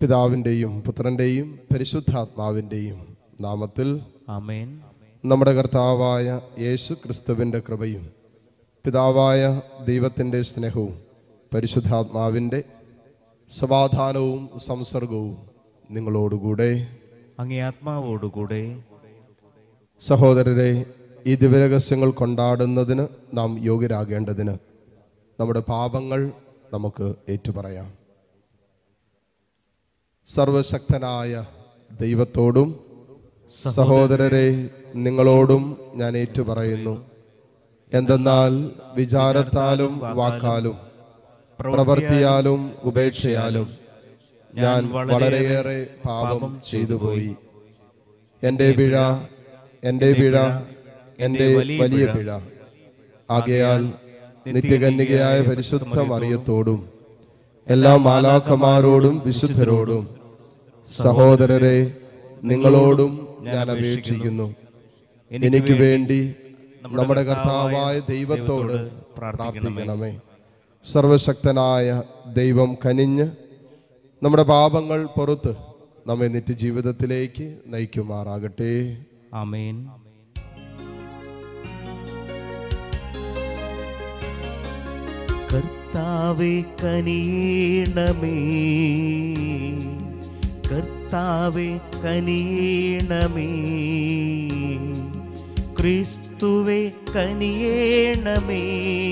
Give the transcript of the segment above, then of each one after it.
പിതാവിൻ്റെയും പുത്രൻ്റെയും പരിശുദ്ധാത്മാവിൻ്റെയും നാമത്തിൽ ആമേൻ നമ്മുടെ കർത്താവായ യേശു ക്രിസ്തുവിൻ്റെ കൃപയും പിതാവായ ദൈവത്തിൻ്റെ സ്നേഹവും പരിശുദ്ധാത്മാവിൻ്റെ സമാധാനവും സംസർഗവും നിങ്ങളോടുകൂടെ അങ്ങേ ആത്മാവോടുകൂടെ സഹോദരരെ ഈ ദിവരഹസ്യങ്ങൾ കൊണ്ടാടുന്നതിന് നാം യോഗ്യരാകേണ്ടതിന് നമ്മുടെ പാപങ്ങൾ നമുക്ക് ഏറ്റുപറയാം സർവശക്തനായ ദൈവത്തോടും സഹോദരരെ നിങ്ങളോടും ഞാൻ ഏറ്റുപറയുന്നു എന്തെന്നാൽ വിചാരത്താലും വാക്കാലും പ്രവർത്തിയാലും ഉപേക്ഷയാലും ഞാൻ വളരെയേറെ പാപം ചെയ്തു പോയി എൻ്റെ പിഴ എൻ്റെ പിഴ എൻ്റെ വലിയ പിഴ ആകയാൽ നിത്യകന്യകയായ പരിശുദ്ധ മറിയത്തോടും എല്ലാ മാലാഖമാരോടും വിശുദ്ധരോടും സഹോദരരെ നിങ്ങളോടും ഞാൻ അപേക്ഷിക്കുന്നു എനിക്ക് വേണ്ടി നമ്മുടെ കർത്താവായ ദൈവത്തോട് പ്രാർത്ഥിക്കണമേ സർവശക്തനായ ദൈവം കനിഞ്ഞ് നമ്മുടെ പാപങ്ങൾ പുറത്ത് നമ്മെ നിത്യജീവിതത്തിലേക്ക് നയിക്കുമാറാകട്ടെ ആമേൻ കർത്താവെ കനിയണമേ കർത്താവെ കനിയണമേ ക്രിസ്തുവെ കനിയണമേ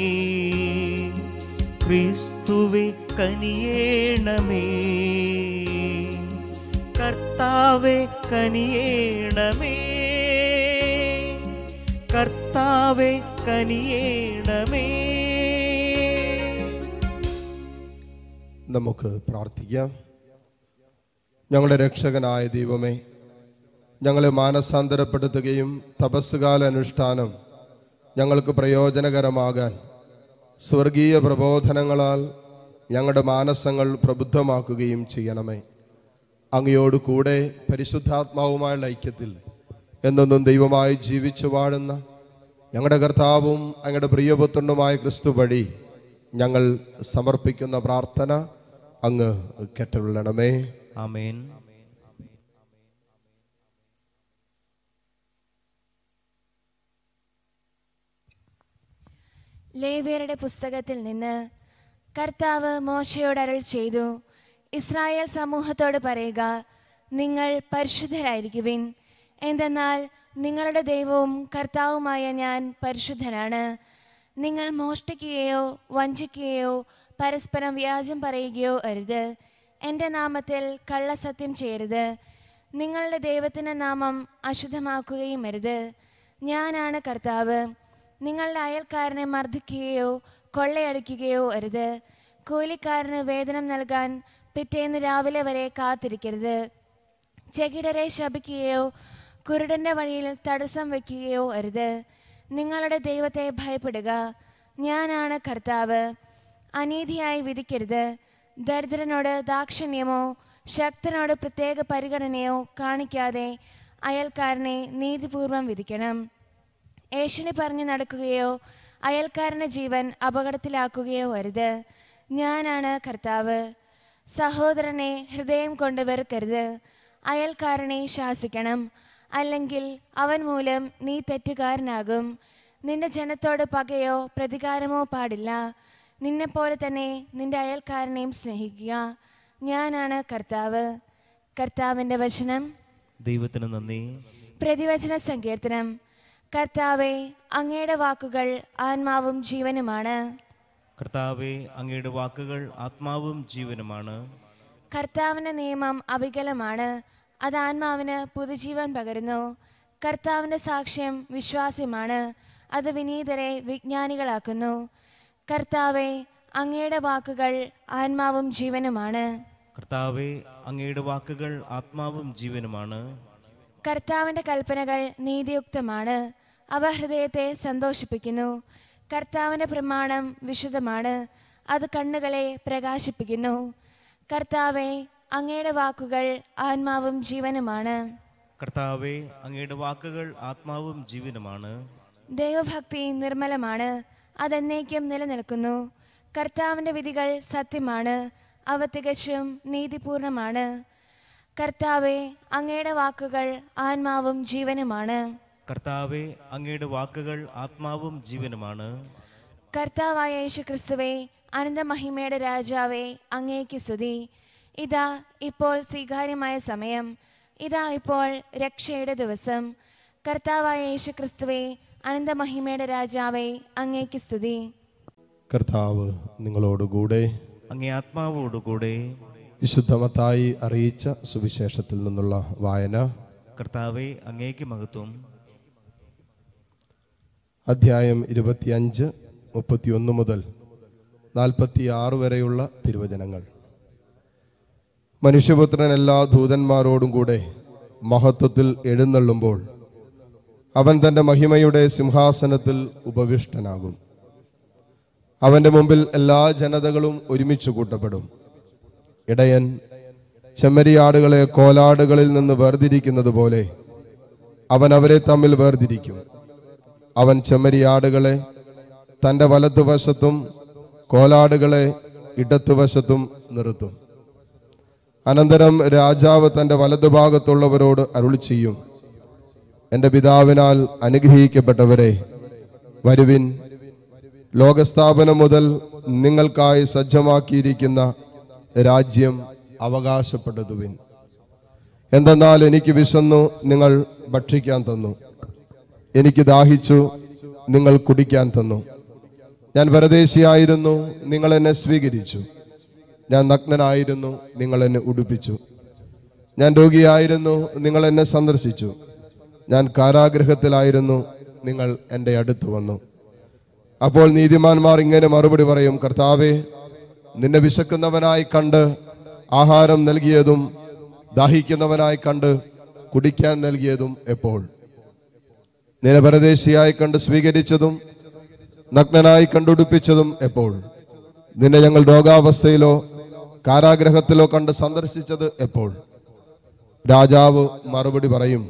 ക്രിസ്തുവെ കനിയണമേ കർത്താവെ കനിയണമേ കർത്താവെ കനിയണമേ നമുക്ക് പ്രാർത്ഥിക്കാം ഞങ്ങളുടെ രക്ഷകനായ ദൈവമേ ഞങ്ങളെ മാനസാന്തരപ്പെടുത്തുകയും തപസ്സുകാല അനുഷ്ഠാനം ഞങ്ങൾക്ക് പ്രയോജനകരമാകാൻ സ്വർഗീയ പ്രബോധനങ്ങളാൽ ഞങ്ങളുടെ മാനസങ്ങൾ പ്രബുദ്ധമാക്കുകയും ചെയ്യണമേ അങ്ങയോട് കൂടെ പരിശുദ്ധാത്മാവുമായുള്ള ഐക്യത്തിൽ എന്നൊന്നും ദൈവമായി ജീവിച്ചു വാഴുന്ന ഞങ്ങളുടെ കർത്താവും അങ്ങയുടെ പ്രിയപുത്രനുമായ ക്രിസ്തു വഴി ഞങ്ങൾ സമർപ്പിക്കുന്ന പ്രാർത്ഥന അങ്ങ് കെട്ടുകൊള്ളണമേ ആമേൻ ലേവ്യരുടെ പുസ്തകത്തിൽ നിന്ന് കർത്താവ് മോശയോട് അരുൾ ചെയ്തു ഇസ്രായേൽ സമൂഹത്തോട് പറയുക നിങ്ങൾ പരിശുദ്ധരായിരിക്കുവിൻ എന്തെന്നാൽ നിങ്ങളുടെ ദൈവവും കർത്താവുമായ ഞാൻ പരിശുദ്ധനാണ് നിങ്ങൾ മോഷ്ടിക്കുകയോ വഞ്ചിക്കുകയോ പരസ്പരം വ്യാജം പറയുകയോ അരുത് എൻ്റെ നാമത്തിൽ കള്ളസത്യം ചെയ്യരുത് നിങ്ങളുടെ ദൈവത്തിൻ്റെ നാമം അശുദ്ധമാക്കുകയും അരുത് ഞാനാണ് കർത്താവ് നിങ്ങളുടെ അയൽക്കാരനെ മർദ്ദിക്കുകയോ കൊള്ളയടിക്കുകയോ അരുത് കൂലിക്കാരന് വേതനം നൽകാൻ പിറ്റേന്ന് രാവിലെ വരെ കാത്തിരിക്കരുത് ചെകിടരെ ശപിക്കുകയോ കുരുടന്റെ വഴിയിൽ തടസ്സം വയ്ക്കുകയോ അരുത് നിങ്ങളുടെ ദൈവത്തെ ഭയപ്പെടുക ഞാനാണ് കർത്താവ് അനീതിയായി വിധിക്കരുത് ദരിദ്രനോട് ദാക്ഷിണ്യമോ ശക്തനോട് പ്രത്യേക പരിഗണനയോ കാണിക്കാതെ അയൽക്കാരനെ നീതിപൂർവം വിധിക്കണം ഏഷണി പറഞ്ഞു നടക്കുകയോ അയൽക്കാരൻ്റെ ജീവൻ അപകടത്തിലാക്കുകയോ അരുത് ഞാനാണ് കർത്താവ് സഹോദരനെ ഹൃദയം കൊണ്ട് വെറുക്കരുത് അയൽക്കാരനെ ശാസിക്കണം അല്ലെങ്കിൽ അവൻ മൂലം നീ തെറ്റുകാരനാകും നിന്റെ ജനത്തോട് പകയോ പ്രതികാരമോ പാടില്ല നിന്നെപ്പോലെ തന്നെ നിന്റെ അയൽക്കാരനെയും സ്നേഹിക്കുക ഞാനാണ് കർത്താവ് കർത്താവിൻ്റെ വചനം ദൈവത്തിന് നന്ദി പ്രതിവചന സങ്കീർത്തനം കർത്താവെ അങ്ങയുടെ വാക്കുകൾ ആത്മാവും ജീവനുമാണ് കർത്താവെ അങ്ങയുടെ വാക്കുകൾ ആത്മാവും ജീവനുമാണ് കർത്താവിൻ്റെ നിയമം അവികലമാണ് അത് ആത്മാവിന് പുതുജീവൻ പകരുന്നു കർത്താവിൻ്റെ സാക്ഷ്യം വിശ്വാസ്യമാണ് അത് വിനീതരെ വിജ്ഞാനികളാക്കുന്നു കർത്താവെ അങ്ങയുടെ വാക്കുകൾ ആത്മാവും ജീവനുമാണ് കർത്താവെ അങ്ങയുടെ വാക്കുകൾ ആത്മാവും ജീവനുമാണ് കർത്താവിൻ്റെ കൽപ്പനകൾ നീതിയുക്തമാണ് അവ ഹൃദയത്തെ സന്തോഷിപ്പിക്കുന്നു കർത്താവിൻ്റെ പ്രമാണം വിശുദ്ധമാണ് അത് കണ്ണുകളെ പ്രകാശിപ്പിക്കുന്നു കർത്താവെ അങ്ങയുടെ വാക്കുകൾ ആത്മാവും ജീവനുമാണ് കർത്താവെ അങ്ങയുടെ വാക്കുകൾ ആത്മാവും ജീവനുമാണ് ദൈവഭക്തി നിർമ്മലമാണ് അതെന്നേക്കും നിലനിൽക്കുന്നു കർത്താവിൻ്റെ വിധികൾ സത്യമാണ് അവ തികച്ചും നീതിപൂർണമാണ് കർത്താവെ അങ്ങയുടെ വാക്കുകൾ ആത്മാവും ജീവനുമാണ് കർത്താവെ അങ്ങയുടെ വാക്കുകൾ ആത്മാവും ജീവനുമാണ് കർത്താവായ യേശു ക്രിസ്തുവെ അനന്തമഹിമയുടെ രാജാവേ അങ്ങേക്ക് സ്തുതി ഇതാ ഇപ്പോൾ സ്വീകാര്യമായ സമയം ഇതാ ഇപ്പോൾ രക്ഷയുടെ ദിവസം കർത്താവായ യേശു ക്രിസ്തുവെ അനന്തമഹിമയുടെ രാജാവേ അങ്ങേക്ക് സ്തുതി കർത്താവ് നിങ്ങളോടുകൂടെ അങ്ങേ ആത്മാവോടുകൂടെ വിശുദ്ധമത്തായി അറിയിച്ച സുവിശേഷത്തിൽ നിന്നുള്ള വായന കർത്താവെ അങ്ങേക്ക് മഹത്വം അധ്യായം ഇരുപത്തിയഞ്ച് മുപ്പത്തിയൊന്ന് മുതൽ നാൽപ്പത്തി ആറ് വരെയുള്ള തിരുവചനങ്ങൾ മനുഷ്യപുത്രൻ എല്ലാ ദൂതന്മാരോടും കൂടെ മഹത്വത്തിൽ എഴുന്നള്ളുമ്പോൾ അവൻ തൻ്റെ മഹിമയുടെ സിംഹാസനത്തിൽ ഉപവിഷ്ടനാകും അവൻ്റെ മുമ്പിൽ എല്ലാ ജനതകളും ഒരുമിച്ച് കൂട്ടപ്പെടും ഇടയൻ ചെമ്മരിയാടുകളെ കോലാടുകളിൽ നിന്ന് വേർതിരിക്കുന്നത് പോലെ അവൻ അവരെ തമ്മിൽ വേർതിരിക്കും അവൻ ചെമ്മരിയാടുകളെ തൻ്റെ വലത്തുവശത്തും കോലാടുകളെ ഇടത്തുവശത്തും നിർത്തും അനന്തരം രാജാവ് തൻ്റെ വലതുഭാഗത്തുള്ളവരോട് അരുളി ചെയ്യും എൻ്റെ പിതാവിനാൽ അനുഗ്രഹിക്കപ്പെട്ടവരെ വരുവിൻ ലോകസ്ഥാപനം മുതൽ നിങ്ങൾക്കായി സജ്ജമാക്കിയിരിക്കുന്ന രാജ്യം അവകാശപ്പെടുത്തുവിൻ എന്തെന്നാൽ എനിക്ക് വിശന്നു നിങ്ങൾ ഭക്ഷിക്കാൻ തന്നു എനിക്ക് ദാഹിച്ചു നിങ്ങൾ കുടിക്കാൻ തന്നു ഞാൻ പരദേശിയായിരുന്നു നിങ്ങൾ എന്നെ സ്വീകരിച്ചു ഞാൻ നഗ്നനായിരുന്നു നിങ്ങൾ എന്നെ ഉടുപ്പിച്ചു ഞാൻ രോഗിയായിരുന്നു നിങ്ങൾ എന്നെ സന്ദർശിച്ചു ഞാൻ കാരാഗ്രഹത്തിലായിരുന്നു നിങ്ങൾ എൻ്റെ അടുത്ത് വന്നു അപ്പോൾ നീതിമാന്മാർ ഇങ്ങനെ മറുപടി പറയും കർത്താവെ നിന്നെ വിശക്കുന്നവനായി കണ്ട് ആഹാരം നൽകിയതും ദാഹിക്കുന്നവനായി കണ്ട് കുടിക്കാൻ നൽകിയതും എപ്പോൾ നിന്നെ പരദേശിയായി കണ്ട് സ്വീകരിച്ചതും നഗ്നനായി കണ്ടുടുപ്പിച്ചതും എപ്പോൾ നിന്നെ ഞങ്ങൾ രോഗാവസ്ഥയിലോ കാരാഗ്രഹത്തിലോ കണ്ട് സന്ദർശിച്ചത് എപ്പോൾ രാജാവ് മറുപടി പറയും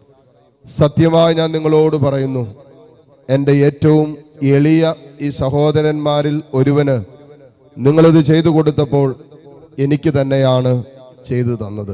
സത്യമായി ഞാൻ നിങ്ങളോട് പറയുന്നു എൻ്റെ ഏറ്റവും എളിയ ഈ സഹോദരന്മാരിൽ ഒരുവന് നിങ്ങളിത് ചെയ്തു കൊടുത്തപ്പോൾ എനിക്ക് തന്നെയാണ് ചെയ്തു തന്നത്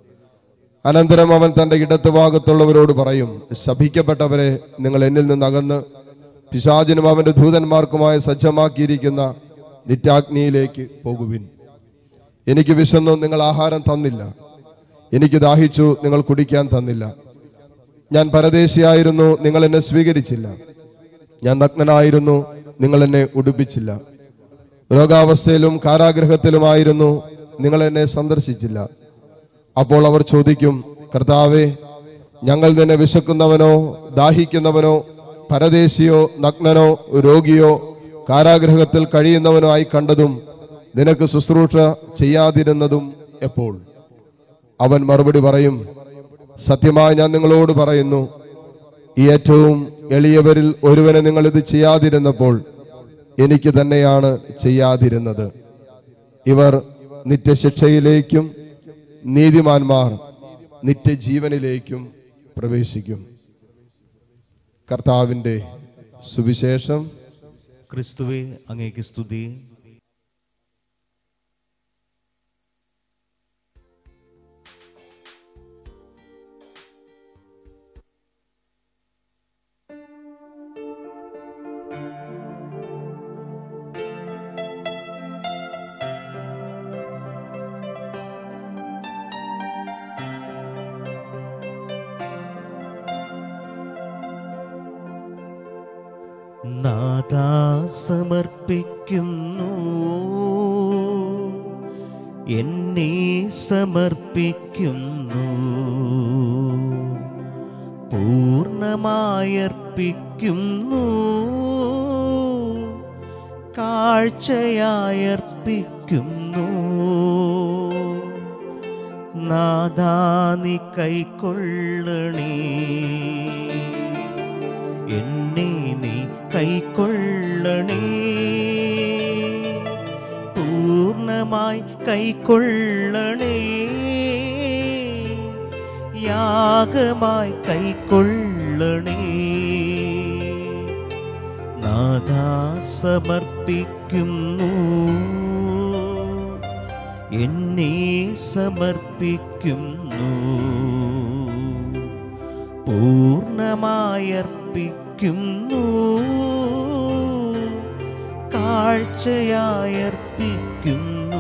അനന്തരം അവൻ തന്റെ ഇടത്ത് ഭാഗത്തുള്ളവരോട് പറയും ശപിക്കപ്പെട്ടവരെ നിങ്ങൾ എന്നിൽ നിന്ന് അകന്ന് പിശാചിനും അവന്റെ ദൂതന്മാർക്കുമായി സജ്ജമാക്കിയിരിക്കുന്ന നിത്യാഗ്നിയിലേക്ക് പോകുവിൻ എനിക്ക് വിശന്നു നിങ്ങൾ ആഹാരം തന്നില്ല എനിക്ക് ദാഹിച്ചു നിങ്ങൾ കുടിക്കാൻ തന്നില്ല ഞാൻ പരദേശിയായിരുന്നു നിങ്ങൾ എന്നെ സ്വീകരിച്ചില്ല ഞാൻ നഗ്നനായിരുന്നു നിങ്ങൾ എന്നെ ഉടുപ്പിച്ചില്ല രോഗാവസ്ഥയിലും കാരാഗ്രഹത്തിലുമായിരുന്നു നിങ്ങൾ എന്നെ സന്ദർശിച്ചില്ല അപ്പോൾ അവർ ചോദിക്കും കർത്താവെ ഞങ്ങൾ നിന്നെ വിശക്കുന്നവനോ ദാഹിക്കുന്നവനോ പരദേശിയോ നഗ്നനോ രോഗിയോ കാരാഗ്രഹത്തിൽ കഴിയുന്നവനോ ആയി കണ്ടതും നിനക്ക് ശുശ്രൂഷ ചെയ്യാതിരുന്നതും എപ്പോൾ അവൻ മറുപടി പറയും സത്യമായി ഞാൻ നിങ്ങളോട് പറയുന്നു ഈ ഏറ്റവും എളിയവരിൽ ഒരുവനെ നിങ്ങൾ ഇത് ചെയ്യാതിരുന്നപ്പോൾ എനിക്ക് തന്നെയാണ് ചെയ്യാതിരുന്നത് ഇവർ നിത്യശിക്ഷയിലേക്കും നീതിമാന്മാർ നിത്യജീവനിലേക്കും പ്രവേശിക്കും കർത്താവിൻ്റെ സുവിശേഷം ക്രിസ്തുവെ അങ്ങേക്ക് സ്തുതി നാഥാ സമർപ്പിക്കുന്നു എന്നെ സമർപ്പിക്കുന്നു പൂർണ്ണമായർപ്പിക്കുന്നു കാഴ്ചയായർപ്പിക്കുന്നു നാദാ നീ കൈക്കൊള്ളണേ എന്നെ നീ കൈക്കൊള്ളണേ പൂർണ്ണമായി കൈക്കൊള്ളണേ യാഗമായി കൈക്കൊള്ളണേ നാഥാ സമർപ്പിക്കുന്നു എന്നെ സമർപ്പിക്കുന്നു പൂർണ്ണമായർപ്പിക്കുന്നു കാഴ്ചയായർപ്പിക്കുന്നു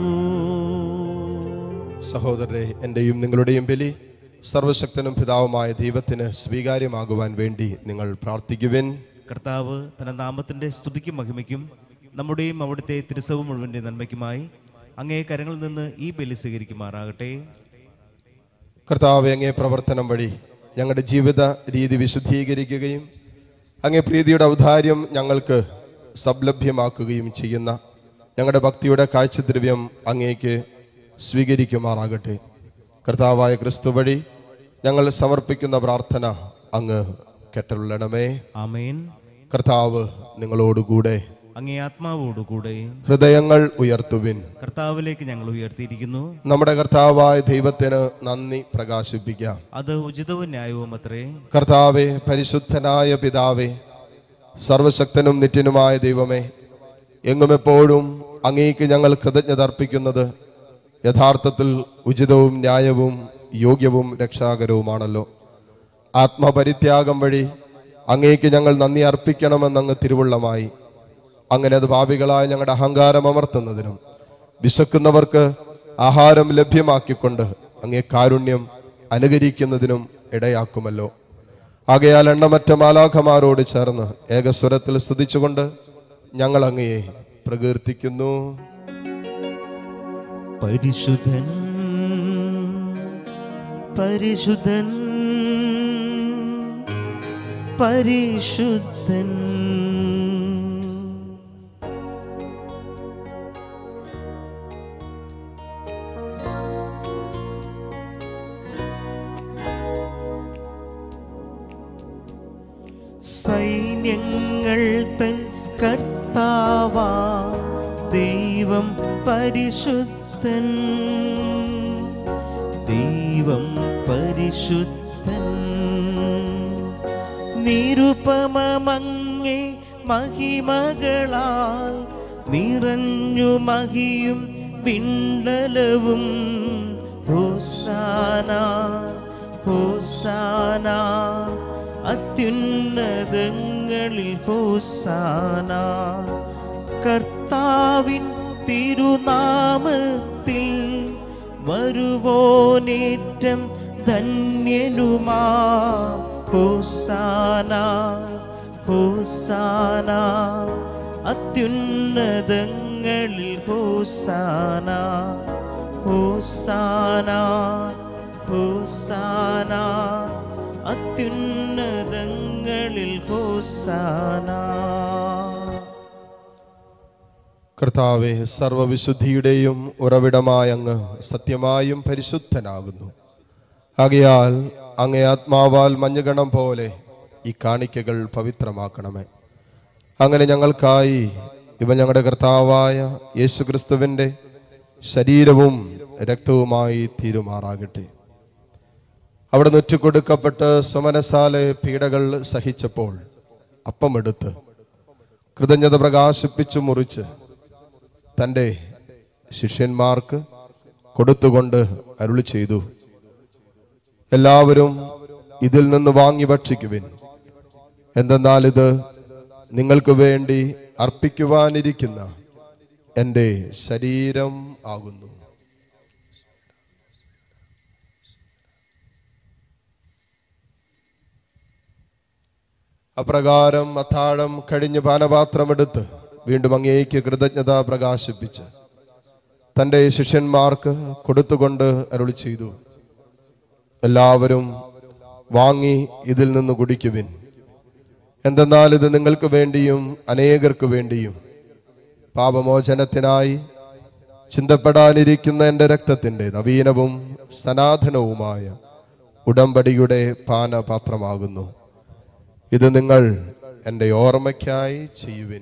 സഹോദരരെ എൻ്റെയും നിങ്ങളുടെയും ബലി സർവശക്തനും പിതാവുമായ ദൈവത്തിന് സ്വീകാര്യമാകുവാൻ വേണ്ടി നിങ്ങൾ പ്രാർത്ഥിക്കുവിൻ കർത്താവ് തന്റെ നാമത്തിന്റെ സ്തുതിക്കും മഹിമയ്ക്കും നമ്മുടെയും അവിടുത്തെ തിരുസവും മുഴുവന്റെ നന്മയ്ക്കുമായി അങ്ങേ കരങ്ങളിൽ നിന്ന് ഈ ബലി സ്വീകരിക്കുമാറാകട്ടെ കർത്താവ് അങ്ങേ പ്രവർത്തനം വഴി ഞങ്ങളുടെ ജീവിത രീതി വിശുദ്ധീകരിക്കുകയും അങ്ങേ പ്രീതിയുടെ ഔദാര്യം ഞങ്ങൾക്ക് സബ്ലഭ്യമാക്കുകയും ചെയ്യുന്ന ഞങ്ങളുടെ ഭക്തിയുടെ കാഴ്ചദ്രവ്യം അങ്ങേക്ക് സ്വീകരിക്കുമാറാകട്ടെ കർത്താവായ ക്രിസ്തു വഴി ഞങ്ങൾ സമർപ്പിക്കുന്ന പ്രാർത്ഥന അങ്ങ് കെട്ടരുള്ളണമേ ആമേൻ കർത്താവ് നിങ്ങളോടുകൂടെ അങ്ങേ ആത്മാവോടുകൂടെ ഹൃദയങ്ങൾ ഉയർത്തുവിൻ കർത്താവിലേക്ക് ഞങ്ങൾ ഉയർത്തിയിരിക്കുന്നു നമ്മുടെ കർത്താവായ ദൈവത്തിന് നന്ദി പ്രകാശിപ്പിക്കാം അത് ഉചിതവും ന്യായവും അത്രേ കർത്താവെ പരിശുദ്ധനായ പിതാവേ സർവശക്തനും നിത്യനുമായ ദൈവമേ എങ്ങും എപ്പോഴും അങ്ങേക്ക് ഞങ്ങൾ കൃതജ്ഞത അർപ്പിക്കുന്നത് യഥാർത്ഥത്തിൽ ഉചിതവും ന്യായവും യോഗ്യവും രക്ഷാകരവുമാണല്ലോ ആത്മപരിത്യാഗം വഴി അങ്ങേക്ക് ഞങ്ങൾ നന്ദി അർപ്പിക്കണമെന്നങ്ങ് തിരുവുള്ളമായി അങ്ങനെ അത് പാപികളായ ഞങ്ങളുടെ അഹങ്കാരം അമർത്തുന്നതിനും വിശക്കുന്നവർക്ക് ആഹാരം ലഭ്യമാക്കിക്കൊണ്ട് അങ്ങേ കാരുണ്യം അനുകരിക്കുന്നതിനും ഇടയാക്കുമല്ലോ ആകയാൽ എണ്ണമറ്റ മാലാഖമാരോട് ചേർന്ന് ഏകസ്വരത്തിൽ സ്തുതിച്ചുകൊണ്ട് ഞങ്ങൾ അങ്ങയെ പ്രകീർത്തിക്കുന്നു പരിശുദ്ധൻ പരിശുദ്ധൻ പരിശുദ്ധൻ സൈന്യങ്ങൾ തൻ കർത്താവാ ദൈവം പരിശുദ്ധൻ ദൈവം പരിശുദ്ധൻ നിരുപമങ്ങേ മഹിമകളാൽ നിറഞ്ഞു മഹിയും പിണ്ടലവും ഹോസാന ഹോസാന അത്യുന്നതങ്ങളിൽ ഹോസാന കർത്താവിൻ തിരുനാമത്തിൽ വരുവോനേറ്റം ധന്യനുമാ ഹോസാന ഹോസാന അത്യുന്നതങ്ങളിൽ ഹോസാന ഹോസാന ഹോസാന അത്യുന്നതങ്ങളിൽ ഹോസാന കർത്താവെ സർവവിശുദ്ധിയുടെയും ഉറവിടമായ അങ്ങ് സത്യമായും പരിശുദ്ധനാകുന്നു ആകയാൽ അങ്ങേ ആത്മാവാൽ മഞ്ഞുകണം പോലെ ഈ കാണിക്കകൾ പവിത്രമാക്കണമേ അങ്ങനെ ഞങ്ങൾക്കായി ഇവ ഞങ്ങളുടെ കർത്താവായ യേശുക്രിസ്തുവിൻ്റെ ശരീരവും രക്തവുമായി തീരുമാറാകട്ടെ അവിടെ നുറ്റുകൊടുക്കപ്പെട്ട് സമനസാലെ പീഡകൾ സഹിച്ചപ്പോൾ അപ്പമെടുത്ത് കൃതജ്ഞത പ്രകാശിപ്പിച്ചു മുറിച്ച് തൻ്റെ ശിഷ്യന്മാർക്ക് കൊടുത്തുകൊണ്ട് അരുളി ചെയ്തു എല്ലാവരും ഇതിൽ നിന്ന് വാങ്ങി ഭക്ഷിക്കുവിൻ എന്തെന്നാൽ ഇത് നിങ്ങൾക്ക് വേണ്ടി അർപ്പിക്കുവാനിരിക്കുന്ന എൻ്റെ ശരീരം ആകുന്നു അപ്രകാരം അത്താഴം കഴിഞ്ഞ് പാനപാത്രമെടുത്ത് വീണ്ടും അങ്ങേക്ക് കൃതജ്ഞത പ്രകാശിപ്പിച്ച് തൻ്റെ ശിഷ്യന്മാർക്ക് കൊടുത്തുകൊണ്ട് അരുളി ചെയ്തു എല്ലാവരും വാങ്ങി ഇതിൽ നിന്ന് കുടിക്കുവിൻ എന്തെന്നാൽ ഇത് നിങ്ങൾക്ക് വേണ്ടിയും അനേകർക്ക് വേണ്ടിയും പാപമോചനത്തിനായി ചിന്തപ്പെടാനിരിക്കുന്ന എൻ്റെ രക്തത്തിൻ്റെ നവീനവും സനാതനവുമായ ഉടമ്പടിയുടെ പാനപാത്രമാകുന്നു ഇത് നിങ്ങൾ എൻ്റെ ഓർമ്മയ്ക്കായി ചെയ്യുവിൻ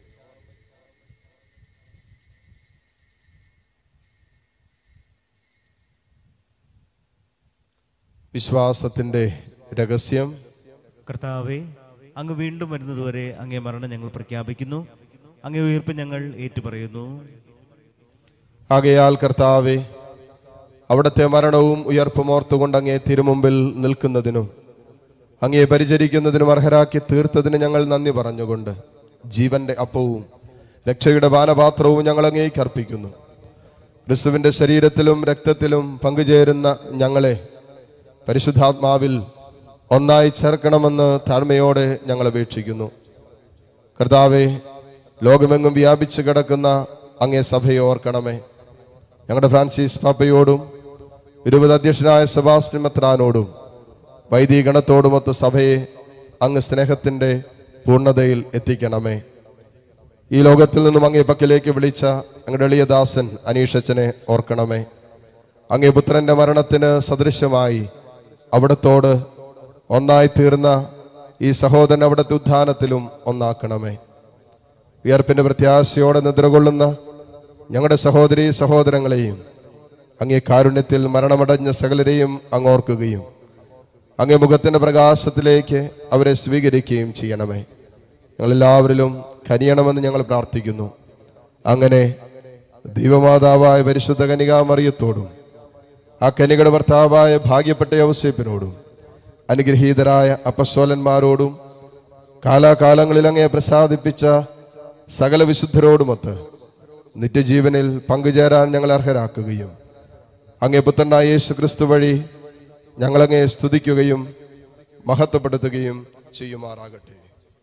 വിശ്വാസത്തിൻ്റെ രഹസ്യം കർത്താവെ അങ്ങ് വീണ്ടും വരുന്നതുവരെ അങ്ങേ മരണം ഞങ്ങൾ പ്രഖ്യാപിക്കുന്നു അങ്ങേ ഉയർപ്പ് ഞങ്ങൾ ഏറ്റുപറയുന്നു ആകയാൽ കർത്താവെ അവിടുത്തെ മരണവും ഉയർപ്പും ഓർത്തുകൊണ്ട് അങ്ങേ തിരുമുമ്പിൽ നിൽക്കുന്നതിനും അങ്ങയെ പരിചരിക്കുന്നതിനും അർഹരാക്കി തീർത്തതിന് ഞങ്ങൾ നന്ദി പറഞ്ഞുകൊണ്ട് ജീവന്റെ അപ്പവും രക്ഷയുടെ പാനപാത്രവും ഞങ്ങൾ അങ്ങേക്ക് അർപ്പിക്കുന്നു ക്രിസ്തുവിന്റെ ശരീരത്തിലും രക്തത്തിലും പങ്കുചേരുന്ന ഞങ്ങളെ പരിശുദ്ധാത്മാവിൽ ഒന്നായി ചേർക്കണമെന്ന് താഴ്മയോടെ ഞങ്ങൾ അപേക്ഷിക്കുന്നു കർത്താവെ ലോകമെങ്ങും വ്യാപിച്ചു കിടക്കുന്ന അങ്ങേ സഭയെ ഓർക്കണമേ ഞങ്ങളുടെ ഫ്രാൻസിസ് പാപ്പയോടും ഇരുപത് അധ്യക്ഷനായ സെബാസ്റ്റ്യൻ മെത്രാനോടും വൈദികണത്തോടുമൊത്ത് സഭയെ അങ്ങ് സ്നേഹത്തിന്റെ പൂർണ്ണതയിൽ എത്തിക്കണമേ ഈ ലോകത്തിൽ നിന്നും അങ്ങേ പക്കലേക്ക് വിളിച്ച അങ്ങയുടെ എളിയദാസൻ അനീഷച്ചനെ ഓർക്കണമേ അങ്ങേ പുത്രന്റെ മരണത്തിന് സദൃശമായി അവിടത്തോട് ഒന്നായി തീർന്ന ഈ സഹോദരൻ അവിടുത്തെ ഉദ്ധാനത്തിലും ഒന്നാക്കണമേ ഉയർപ്പിന്റെ പ്രത്യാശയോടെ നിദ്രകൊള്ളുന്ന ഞങ്ങളുടെ സഹോദരി സഹോദരങ്ങളെയും അങ്ങേ കാരുണ്യത്തിൽ മരണമടഞ്ഞ സകലരെയും അങ്ങോർക്കുകയും അങ്ങേ മുഖത്തിന്റെ പ്രകാശത്തിലേക്ക് അവരെ സ്വീകരിക്കുകയും ചെയ്യണമേ ഞങ്ങളെല്ലാവരിലും കനിയണമെന്ന് ഞങ്ങൾ പ്രാർത്ഥിക്കുന്നു അങ്ങനെ ദൈവമാതാവായ പരിശുദ്ധ കനികാമറിയത്തോടും ആ കനികയുടെ ഭർത്താവായ ഭാഗ്യപ്പെട്ട യൗസേപ്പിനോടും അനുഗ്രഹീതരായ അപ്പസ്വലന്മാരോടും കാലാകാലങ്ങളിൽ അങ്ങേ പ്രസാദിപ്പിച്ച സകല വിശുദ്ധരോടുമൊത്ത് നിത്യജീവനിൽ പങ്കുചേരാൻ ഞങ്ങൾ അർഹരാക്കുകയും അങ്ങേ പുത്രനായ യേശു ക്രിസ്തു വഴി ഞങ്ങളങ്ങേ സ്തുതിക്കുകയും മഹത്വപ്പെടുത്തുകയും ചെയ്യുമാറാകട്ടെ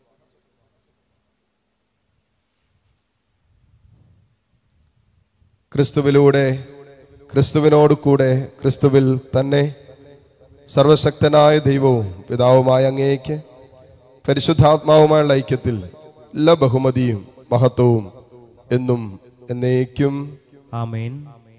ക്രിസ്തുവിലൂടെ ക്രിസ്തുവിനോട് കൂടെ ക്രിസ്തുവിൽ തന്നെ സർവശക്തനായ ദൈവവും പിതാവുമായ അങ്ങേക്ക് പരിശുദ്ധാത്മാവുമായുള്ള ഐക്യത്തിൽ എല്ലാ ബഹുമതിയും മഹത്വവും എന്നും എന്നേക്കും ആമേൻ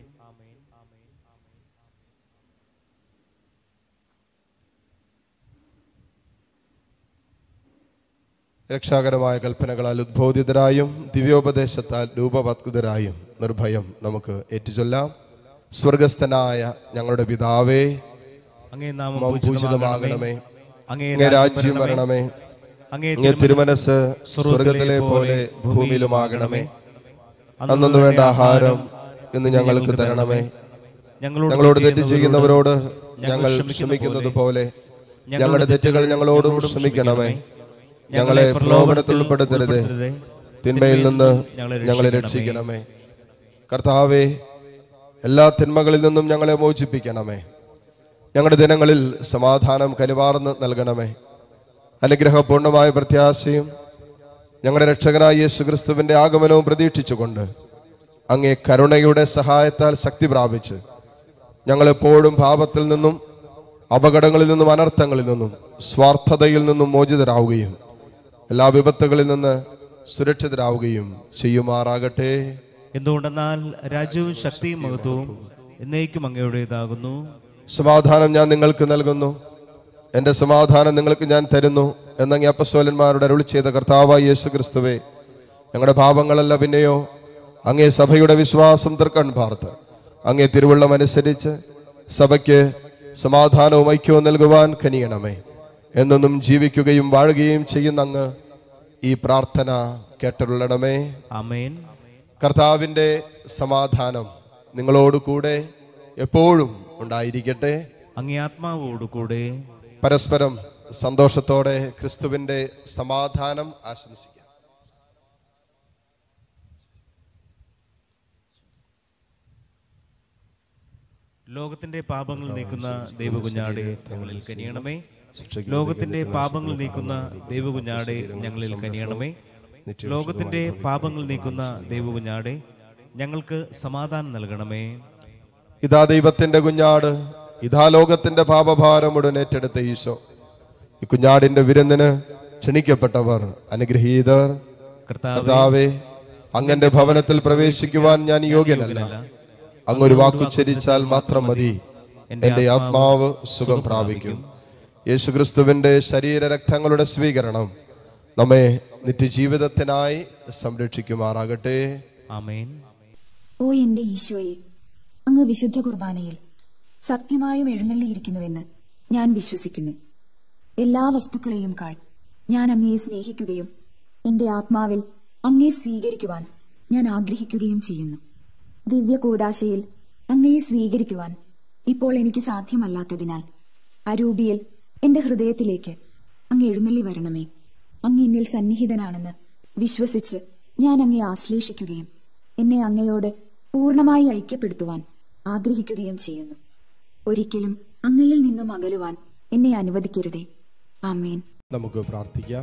രക്ഷാകരമായ കൽപ്പനകളാൽ ഉദ്ബോധിതരായും ദിവ്യോപദേശത്താൽ രൂപവത്കൃതരായും നിർഭയം നമുക്ക് ഏറ്റുചൊല്ലാം സ്വർഗസ്ഥനായ ഞങ്ങളുടെ പിതാവേ അങ്ങേ നാമം നാമം പൂജിതമാകണമേ പൂജിതമാകണമേ അങ്ങേ അങ്ങേ രാജ്യം വരണമേ അങ്ങേ അങ്ങേ തിരുമനസ് സ്വർഗത്തിലെ പോലെ ഭൂമിയിലുമാകണമേ അന്നു വേണ്ട ആഹാരം ഇന്ന് ഞങ്ങൾക്ക് തരണമേ ഞങ്ങളോട് തെറ്റ് ചെയ്യുന്നവരോട് ഞങ്ങൾ ക്ഷമിക്കുന്നത് പോലെ ഞങ്ങളുടെ തെറ്റുകൾ ഞങ്ങളോടും ക്ഷമിക്കണമേ ഞങ്ങളെ പ്രലോഭനത്തിൽ ഉൾപ്പെടുത്തരുത് തിന്മയിൽ നിന്ന് ഞങ്ങളെ രക്ഷിക്കണമേ കർത്താവെ എല്ലാ തിന്മകളിൽ നിന്നും ഞങ്ങളെ മോചിപ്പിക്കണമേ ഞങ്ങളുടെ ദിനങ്ങളിൽ സമാധാനം കനിവാർന്ന് നൽകണമേ അനുഗ്രഹപൂർണമായ പ്രത്യാശയും ഞങ്ങളുടെ രക്ഷകനായ യേശു ക്രിസ്തുവിന്റെ ആഗമനവും പ്രതീക്ഷിച്ചുകൊണ്ട് അങ്ങേ കരുണയുടെ സഹായത്താൽ ശക്തി പ്രാപിച്ച് ഞങ്ങളെപ്പോഴും പാപത്തിൽ നിന്നും അപകടങ്ങളിൽ നിന്നും അനർത്ഥങ്ങളിൽ നിന്നും സ്വാർത്ഥതയിൽ നിന്നും മോചിതരാവുകയും എല്ലാ വിപത്തുകളിൽ നിന്ന് സുരക്ഷിതരാവുകയും ചെയ്യുമാറാകട്ടെ എന്തുകൊണ്ടെന്നാൽ രാജ്യവും ശക്തിയും മഹത്വവും എന്നേക്കും അങ്ങയുടേതാകുന്നു സമാധാനം ഞാൻ നിങ്ങൾക്ക് നൽകുന്നു എൻ്റെ സമാധാനം നിങ്ങൾക്ക് ഞാൻ തരുന്നു എന്നങ്ങി അപ്പസ്വലന്മാരുടെ അരുളി ചെയ്ത കർത്താവായ യേശു ക്രിസ്തുവേ ഞങ്ങളുടെ പാപങ്ങളല്ല പിന്നെയോ അങ്ങേ സഭയുടെ വിശ്വാസം തൃക്കൺ പാർത്ത് അങ്ങേ തിരുവള്ളം അനുസരിച്ച് സഭയ്ക്ക് സമാധാനവും ഐക്യവും നൽകുവാൻ കനിയണമേ എന്നൊന്നും ജീവിക്കുകയും വാഴുകയും ചെയ്യുന്ന അങ്ങ് ഈ പ്രാർത്ഥന കേട്ടുള്ളണമേ ആമേൻ കർത്താവിൻ്റെ സമാധാനം നിങ്ങളോട് കൂടെ എപ്പോഴും ഉണ്ടായിരിക്കട്ടെ അങ്ങേ ആത്മാവോടുകൂടെ പരസ്പരം സന്തോഷത്തോടെ ക്രിസ്തുവിൻ്റെ സമാധാനം ആശംസിക്കാം ലോകത്തിന്റെ പാപങ്ങൾ നീക്കുന്ന ദൈവകുഞ്ഞാടെ ഞങ്ങളിൽ കനിയണമേ ലോകത്തിന്റെ പാപങ്ങൾ നീക്കുന്ന ദൈവകുഞ്ഞാടെ ഞങ്ങളിൽ കനിയണമേ ലോകത്തിന്റെ പാപങ്ങൾ നീക്കുന്ന ദൈവകുഞ്ഞാടെ ഞങ്ങൾക്ക് സമാധാനം നൽകണമേ ഇതാ ദൈവത്തിന്റെ കുഞ്ഞാട് ഇതാ ലോകത്തിന്റെ പാപഭാരം ഉടൻ ഏറ്റെടുത്ത ഈശോ ഈ കുഞ്ഞാടിന്റെ വിരുന്നിന് ക്ഷണിക്കപ്പെട്ടവർ അനുഗ്രഹീതർ കർത്താവ് കർത്താവെ അങ്ങന്റെ ഭവനത്തിൽ പ്രവേശിക്കുവാൻ ഞാൻ യോഗ്യനല്ല അങ്ങൊരു വാക്കുച്ചരിച്ചാൽ മാത്രം മതി എന്റെ ആത്മാവ് സുഖം പ്രാപിക്കും യേശുക്രിസ്തുവിന്റെ ശരീര രക്തങ്ങളുടെ സ്വീകരണം നമ്മെ നിത്യജീവിതത്തിനായി സംരക്ഷിക്കുമാറാകട്ടെ ആമേൻ ഓ എന്റെ ഈശോയെ അങ്ങ് വിശുദ്ധ കുർബാനയിൽ സത്യമായും എഴുന്നള്ളിയിരിക്കുന്നുവെന്ന് ഞാൻ വിശ്വസിക്കുന്നു എല്ലാ വസ്തുക്കളെയും കാൾ ഞാൻ അങ്ങയെ സ്നേഹിക്കുകയും എന്റെ ആത്മാവിൽ അങ്ങയെ സ്വീകരിക്കുവാൻ ഞാൻ ആഗ്രഹിക്കുകയും ചെയ്യുന്നു ദിവ്യ കൂതാശയിൽ അങ്ങയെ സ്വീകരിക്കുവാൻ ഇപ്പോൾ എനിക്ക് സാധ്യമല്ലാത്തതിനാൽ അരൂപിയിൽ എന്റെ ഹൃദയത്തിലേക്ക് അങ്ങ് എഴുന്നള്ളി വരണമേ അങ്ങ് എന്നിൽ സന്നിഹിതനാണെന്ന് വിശ്വസിച്ച് ഞാൻ അങ്ങയെ ആശ്ലേഷിക്കുകയും എന്നെ അങ്ങയോട് പൂർണ്ണമായി ഐക്യപ്പെടുത്തുവാൻ ആഗ്രഹിക്കുകയും ചെയ്യുന്നു ഒരിക്കലും അങ്ങയിൽ നിന്നും അകലുവാൻ എന്നെ അനുവദിക്കരുതേ ആമേൻ നമുക്ക് പ്രാർത്ഥിക്കാം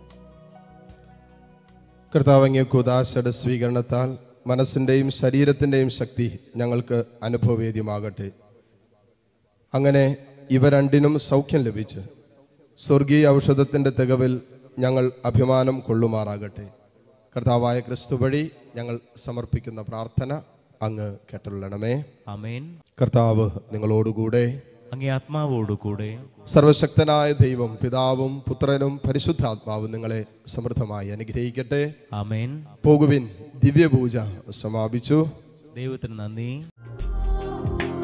കർത്താവങ്ങിയ കുദാശയുടെ സ്വീകരണത്താൽ മനസ്സിൻ്റെയും ശരീരത്തിൻ്റെയും ശക്തി ഞങ്ങൾക്ക് അനുഭവവേദ്യമാകട്ടെ അങ്ങനെ ഇവ രണ്ടിനും സൗഖ്യം ലഭിച്ച് സ്വർഗീയ ഔഷധത്തിൻ്റെ തികവിൽ ഞങ്ങൾ അഭിമാനം കൊള്ളുമാറാകട്ടെ കർത്താവായ ക്രിസ്തു വഴി ഞങ്ങൾ സമർപ്പിക്കുന്ന പ്രാർത്ഥന അങ്ങ് കേട്ടുള്ളണമേ അമേൻ കർത്താവ് നിങ്ങളോടുകൂടെ അങ്ങേ ആത്മാവോടുകൂടെ സർവശക്തനായ ദൈവം പിതാവും പുത്രനും പരിശുദ്ധാത്മാവും നിങ്ങളെ സമൃദ്ധമായി അനുഗ്രഹിക്കട്ടെ അമേൻ പോകുവിൻ ദിവ്യപൂജ സമാപിച്ചു ദൈവത്തിന് നന്ദി